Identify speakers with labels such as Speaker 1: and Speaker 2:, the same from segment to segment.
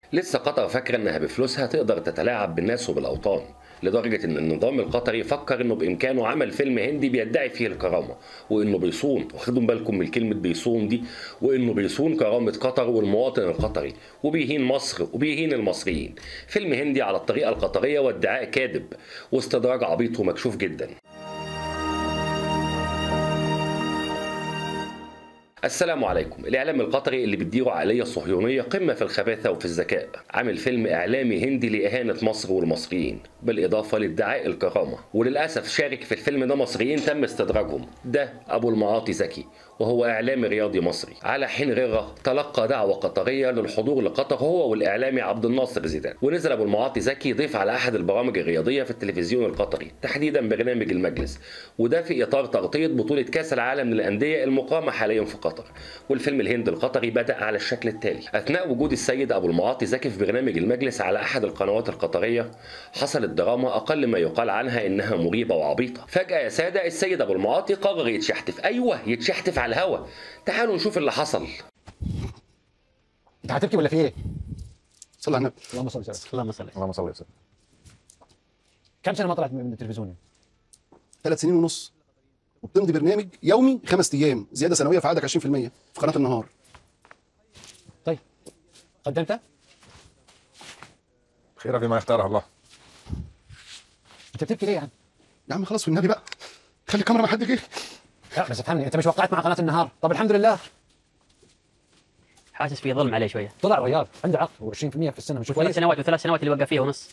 Speaker 1: لسه قطر فاكرة إنها بفلوسها تقدر تتلاعب بالناس وبالأوطان لدرجة إن النظام القطري فكر إنه بإمكانه عمل فيلم هندي بيدعي فيه الكرامة وإنه بيصون واخدوا بالكم من كلمة بيصون دي وإنه بيصون كرامة قطر والمواطن القطري وبيهين مصر وبيهين المصريين فيلم هندي على الطريقة القطرية وادعاء كاذب واستدراج عبيط ومكشوف جدا السلام عليكم الاعلام القطري اللي بتديره عقليه صهيونيه قمه في الخباثه وفي الذكاء عامل فيلم اعلامي هندي لاهانه مصر والمصريين بالاضافه لادعاء الكرامه وللاسف شارك في الفيلم ده مصريين تم استدراجهم ده ابو المعاطي زكي وهو اعلامي رياضي مصري على حين غيره تلقى دعوه قطريه للحضور لقطر هو والاعلامي عبد الناصر زيدان ونزل ابو المعاطي زكي ضيف على احد البرامج الرياضيه في التلفزيون القطري تحديدا برنامج المجلس وده في اطار تغطيه بطوله كاس العالم للانديه المقامه حاليا في قطر والفيلم الهند القطري بدا على الشكل التالي اثناء وجود السيد ابو المعاطي زكي في برنامج المجلس على احد القنوات القطريه حصلت دراما اقل ما يقال عنها انها مريبه وعبيطه فجاه يا ساده السيد ابو المعاطي قرر يتشحتف ايوه يتشحتف على الهوا تعالوا نشوف اللي حصل
Speaker 2: انت هتبكي ولا في ايه؟
Speaker 3: صلى على النبي
Speaker 2: اللهم صل وسلم
Speaker 4: اللهم صل
Speaker 3: اللهم صل وسلم
Speaker 2: كم سنه ما طلعت من التلفزيون؟
Speaker 3: ثلاث سنين ونص وبتمضي برنامج يومي خمس ايام زياده سنويه في عددك 20% في قناه النهار
Speaker 2: طيب قدمت؟
Speaker 5: خير فيما يختاره الله
Speaker 2: انت بتبكي ليه يعني؟
Speaker 3: يا عم خلاص والنبي بقى خلي الكاميرا مع حد غيري
Speaker 2: لا بس افهمني انت مش وقعت مع قناه النهار طب الحمد لله
Speaker 4: حاسس في ظلم عليه شويه
Speaker 2: طلع رياض عنده عقل و20% في السنه مش
Speaker 4: ثلاث
Speaker 2: كويس
Speaker 4: سنوات وثلاث سنوات اللي وقف فيها ونص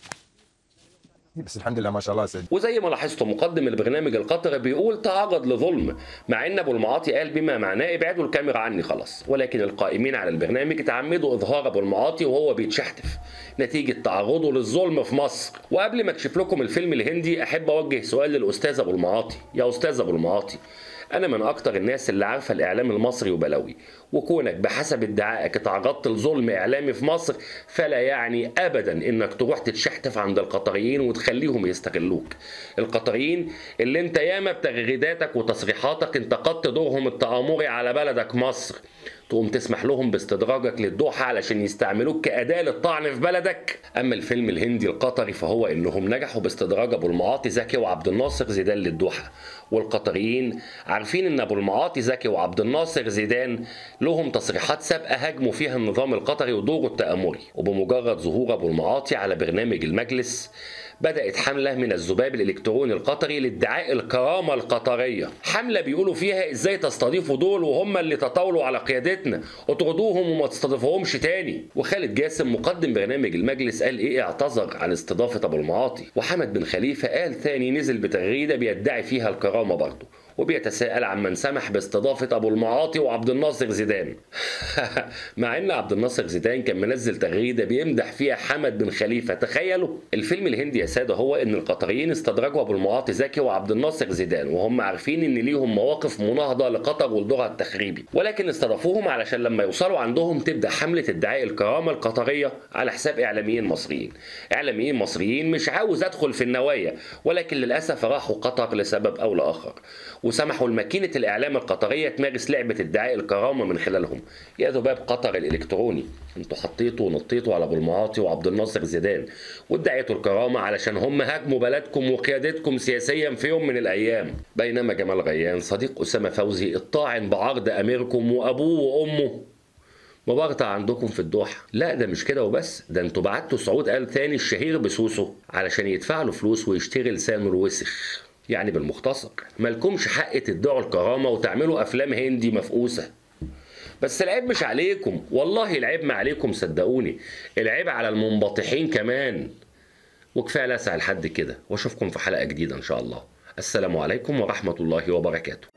Speaker 5: بس الحمد لله ما شاء الله سيد
Speaker 1: وزي ما لاحظتوا مقدم البرنامج القطري بيقول تعرض لظلم مع ان ابو المعاطي قال بما معناه ابعدوا الكاميرا عني خلاص ولكن القائمين على البرنامج تعمدوا اظهار ابو المعاطي وهو بيتشحتف نتيجه تعرضه للظلم في مصر وقبل ما اكشف لكم الفيلم الهندي احب اوجه سؤال للاستاذ ابو المعاطي يا استاذ ابو المعاطي انا من اكتر الناس اللي عارفه الاعلام المصري وبلاوي وكونك بحسب ادعائك تعرضت لظلم اعلامي في مصر فلا يعني ابدا انك تروح تتشحتف عند القطريين وتخليهم يستغلوك القطريين اللي انت ياما بتغريداتك وتصريحاتك انتقدت دورهم التآمري على بلدك مصر تقوم تسمح لهم باستدراجك للدوحة علشان يستعملوك كأداة للطعن في بلدك أما الفيلم الهندي القطري فهو إنهم نجحوا باستدراج أبو المعاطي زكي وعبد الناصر زيدان للدوحة والقطريين عارفين إن أبو المعاطي زكي وعبد الناصر زيدان لهم تصريحات سابقة هاجموا فيها النظام القطري ودوره التآمري وبمجرد ظهور أبو المعاطي على برنامج المجلس بدأت حملة من الذباب الإلكتروني القطري لادعاء الكرامة القطرية حملة بيقولوا فيها إزاي تستضيفوا دول وهم اللي تطاولوا على قيادتنا اطردوهم وما تستضيفوهمش تاني وخالد جاسم مقدم برنامج المجلس قال إيه اعتذر عن استضافة أبو المعاطي وحمد بن خليفة قال ثاني نزل بتغريدة بيدعي فيها الكرامة برضه وبيتساءل عن من سمح باستضافة أبو المعاطي وعبد الناصر زيدان مع إن عبد الناصر زيدان كان منزل تغريدة بيمدح فيها حمد بن خليفة تخيلوا الفيلم الهندي يا سادة هو إن القطريين استدرجوا أبو المعاطي زكي وعبد الناصر زيدان وهم عارفين إن ليهم مواقف مناهضة لقطر ولدورها التخريبي ولكن استضافوهم علشان لما يوصلوا عندهم تبدأ حملة ادعاء الكرامة القطرية على حساب إعلاميين مصريين إعلاميين مصريين مش عاوز أدخل في النوايا ولكن للأسف راحوا قطر لسبب أو لآخر وسمحوا لماكينة الإعلام القطرية تمارس لعبة ادعاء الكرامة من خلالهم يا ذباب قطر الإلكتروني انتوا حطيتوا ونطيتوا على أبو المعاطي وعبد الناصر زيدان وادعيتوا الكرامة علشان هم هاجموا بلدكم وقيادتكم سياسيا في يوم من الأيام بينما جمال غيان صديق أسامة فوزي الطاعن بعرض أميركم وأبوه وأمه مبارطة عندكم في الدوحة لا ده مش كده وبس ده انتوا بعتوا سعود آل ثاني الشهير بسوسو علشان يدفع له فلوس ويشتري لسانه الوسخ يعني بالمختصر مالكمش حق تدعوا الكرامة وتعملوا أفلام هندي مفقوسة بس العيب مش عليكم والله العيب ما عليكم صدقوني العيب على المنبطحين كمان وكفايه لسع لحد كده واشوفكم في حلقه جديده ان شاء الله السلام عليكم ورحمه الله وبركاته